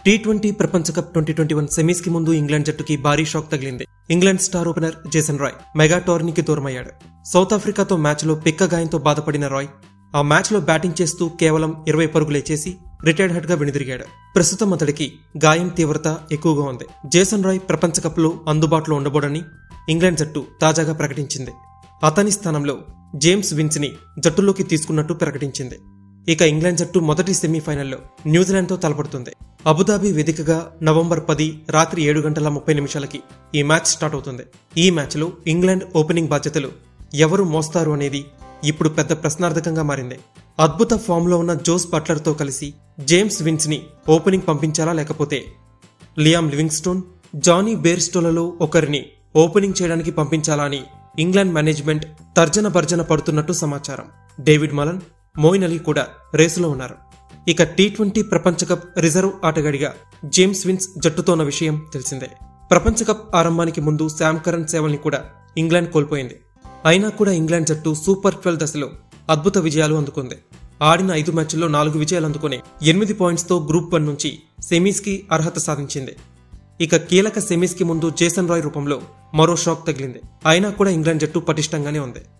tea twenty ప్రపంచ cup twenty twenty one semis కి ముందు ఇంగ్లాండ్ జట్టుకి భారీ షాక్ తగిలింది England star opener Jason Roy mega టోర్నీకి దూరమయ్యాడు సౌత్ ఆఫ్రికాతో మ్యాచ్లో పిక్క గాయంతో బాధపడిన రాయ్ ఆ మ్యాచ్లో బ్యాటింగ్ చేస్తూ కేవలం ఇరవై పరుగులే చేసి రిటైర్డ్ హెడ్ గా వెనుదిరిగాడు ప్రస్తుతం అతడికి గాయం తీవ్రత ఎక్కువగా ఉంది జేసన్ రాయ్ ప్రపంచ కప్లో అందుబాటులో ఉండబోడని ఇంగ్లాండ్ జట్టు తాజాగా ప్రకటించింది అతని స్థానంలో జేమ్స్ విన్స్ ని జట్టులోకి తీసుకున్నట్టు ప్రకటించింది ఇక ఇంగ్లాండ్ జట్టు మొదటి సెమీఫైనల్లో న్యూజిలాండ్తో తలపడుతుంది అబుదాబి వేదికగా నవంబర్ పది రాత్రి ఏడు గంటల ముప్పై నిమిషాలకి ఈ మ్యాచ్ స్టార్ట్ అవుతుంది ఈ మ్యాచ్లో ఇంగ్లాండ్ ఓపెనింగ్ బాధ్యతలు ఎవరు మోస్తారు అనేది ఇప్పుడు పెద్ద ప్రశ్నార్థకంగా మారింది అద్భుత ఫామ్లో ఉన్న జోస్ బట్లర్తో కలిసి జేమ్స్ విన్స్ ని ఓపెనింగ్ పంపించాలా లేకపోతే లియామ్ లివింగ్స్టోన్ జానీ బేర్స్టోలలో ఒకరిని ఓపెనింగ్ చేయడానికి పంపించాలా అని ఇంగ్లాండ్ మేనేజ్మెంట్ తర్జన భర్జన పడుతున్నట్టు సమాచారం డేవిడ్ మలన్ మోయిన్ అలీ కూడా రేసులో ఉన్నారు ఇక టీ ట్వంటీ ప్రపంచ కప్ రిజర్వ్ ఆటగాడిగా జేమ్స్ విన్స్ జట్టుతో ఉన్న విషయం తెలిసిందే ప్రపంచ కప్ ఆరంభానికి ముందు శామ్ కరణ్ సేవల్ని కూడా ఇంగ్లాండ్ కోల్పోయింది అయినా కూడా ఇంగ్లాండ్ జట్టు సూపర్ ట్వెల్వ్ దశలో అద్భుత విజయాలు అందుకుంది ఆడిన ఐదు మ్యాచ్ల్లో నాలుగు విజయాలు అందుకుని ఎనిమిది పాయింట్స్తో గ్రూప్ వన్ నుంచి సెమీస్కి అర్హత సాధించింది ఇక కీలక సెమీస్కి ముందు జేసన్ రాయ్ రూపంలో మరో షాక్ తగిలింది అయినా కూడా ఇంగ్లాండ్ జట్టు పటిష్టంగానే ఉంది